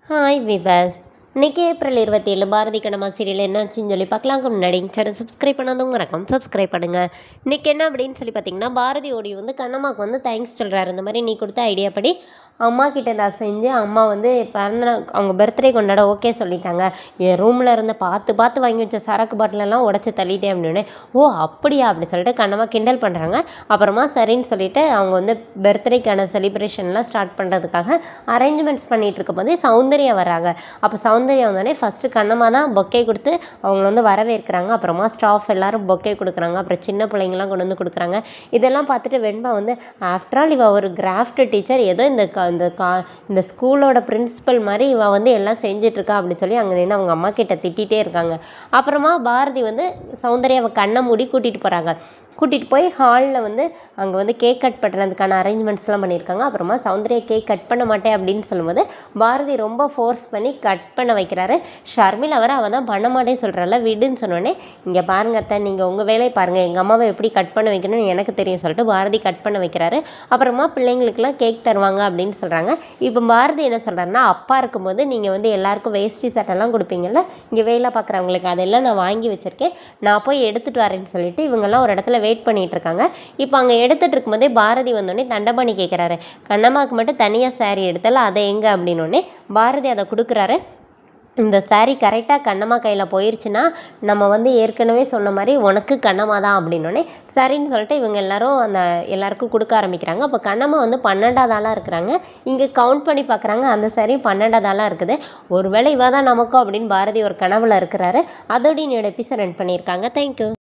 hi விவாஸ் இன்னைக்கு April இருபத்தி ஏழு பாரதி கண்ணம்மா சீரியல் என்னாச்சுன்னு சொல்லி பார்க்கலாங்க முன்னாடி சேனல் சப்ஸ்கிரைப் பண்ணாதவங்க ரகம் சப்ஸ்கிரைப் பண்ணுங்கள் இன்னைக்கு என்ன அப்படின்னு சொல்லி பார்த்தீங்கன்னா பாரதி ஓடி வந்து கண்ணம்மாவுக்கு வந்து தேங்க்ஸ் சொல்கிறாரு இந்த மாதிரி நீ கொடுத்த ஐடியா படி அம்மா கிட்ட நான் செஞ்சு அம்மா வந்து பிறந்த நாள் அவங்க பர்த்டே கொண்டாட ஓகே சொல்லிட்டாங்க என் ரூமில் இருந்த பார்த்து பார்த்து வாங்கி வச்ச சரக்கு பாட்டிலெல்லாம் உடச்சி தள்ளிட்டேன் அப்படின்னு ஓ அப்படியா அப்படி சொல்லிட்டு கண்ணம்மா கிண்டல் பண்ணுறாங்க அப்புறமா சரின்னு சொல்லிட்டு அவங்க வந்து பர்த்டேக்கான செலிப்ரேஷன்லாம் ஸ்டார்ட் பண்ணுறதுக்காக அரேஞ்ச்மெண்ட்ஸ் பண்ணிகிட்டு இருக்கும்போது சௌந்தர்யா வராங்க அப்போ சௌந்தர்யா வந்தோடனே ஃபஸ்ட்டு கண்ணம்மா தான் பொக்கே கொடுத்து அவங்கள வந்து வரவேற்கிறாங்க அப்புறமா ஸ்டாஃப் எல்லாரும் பொக்கே கொடுக்குறாங்க அப்புறம் சின்ன பிள்ளைங்களாம் கொண்டு வந்து கொடுக்குறாங்க இதெல்லாம் பார்த்துட்டு வெண்பா வந்து ஆஃப்டர் ஆல் இவ ஒரு கிராஃப்ட் டீச்சர் ஏதோ இந்த க இந்த கா இந்த ஸ்கூலோட பிரின்சிபல் மாதிரி இவ வந்து எல்லாம் செஞ்சிட்ருக்கா அப்படின்னு சொல்லி அங்கே நின்று அவங்க அம்மா கிட்ட திட்டிகிட்டே இருக்காங்க அப்புறமா பாரதி வந்து சௌந்தர்யாவை கண்ணை மூடி கூட்டிகிட்டு போகிறாங்க கூட்டிகிட்டு போய் ஹாலில் வந்து அங்கே வந்து கேக் கட் பண்ணுறதுக்கான அரேஞ்ச்மெண்ட்ஸ்லாம் பண்ணியிருக்காங்க அப்புறமா சௌந்தர்யா கேக் கட் பண்ண மாட்டேன் அப்படின்னு சொல்லும்போது பாரதி ரொம்ப ஃபோர்ஸ் பண்ணி கட் பண்ண வைக்கிறாரு ஷர்மிளா வர அவள் தான் பண்ண மாட்டேன்னு சொல்கிறாள் விடுன்னு சொன்னோடனே இங்கே பாருங்க அத்தை நீங்கள் உங்கள் வேலையை பாருங்கள் எங்கள் அம்மாவை எப்படி கட் பண்ண வைக்கணும்னு எனக்கு தெரியும் சொல்லிட்டு பாரதி கட் பண்ண வைக்கிறாரு அப்புறமா பிள்ளைங்களுக்குலாம் கேக் தருவாங்க அப்படின்னு சொல்கிறாங்க இப்போ பாரதி என்ன சொல்கிறாருன்னா அப்பா இருக்கும்போது நீங்கள் வந்து எல்லாருக்கும் வேஷ்டி சட்டைலாம் கொடுப்பீங்கல்ல இங்கே வேலை பார்க்குறவங்களுக்கு அதெல்லாம் நான் வாங்கி வச்சுருக்கேன் நான் போய் எடுத்துகிட்டு வரேன்னு சொல்லிட்டு இவங்கெல்லாம் ஒரு இடத்துல வெயிட் பண்ணிட்டு இருக்காங்க இப்போ அங்கே எடுத்துகிட்டு இருக்கும்போதே பாரதி வந்தோடனே தண்டபாணி கேட்குறாரு கண்ணம்மாவுக்கு மட்டும் தனியாக saree எடுத்தால அதை எங்கே அப்படின்னோடனே பாரதி அதை கொடுக்குறாரு இந்த saree கரெக்டாக கண்ணம்மா கையில் போயிருச்சுன்னா நம்ம வந்து ஏற்கனவே சொன்ன மாதிரி உனக்கு கண்ணம்மா தான் அப்படின்னோடனே சரின்னு சொல்லிட்டு இவங்க எல்லாரும் அந்த எல்லாருக்கும் கொடுக்க ஆரம்பிக்கிறாங்க அப்போ கண்ணம்மா வந்து பன்னெண்டாவது ஆளாக இருக்கிறாங்க இங்கே கவுண்ட் பண்ணி பார்க்குறாங்க அந்த saree பன்னெண்டாவது ஆளாக இருக்குது ஒருவேளை இவ தான் நமக்கும் அப்படின்னு பாரதி ஒரு கனவுல இருக்கிறாரு அதோட என்னோட எபிசோட் ரன் பண்ணியிருக்காங்க தேங்க்யூ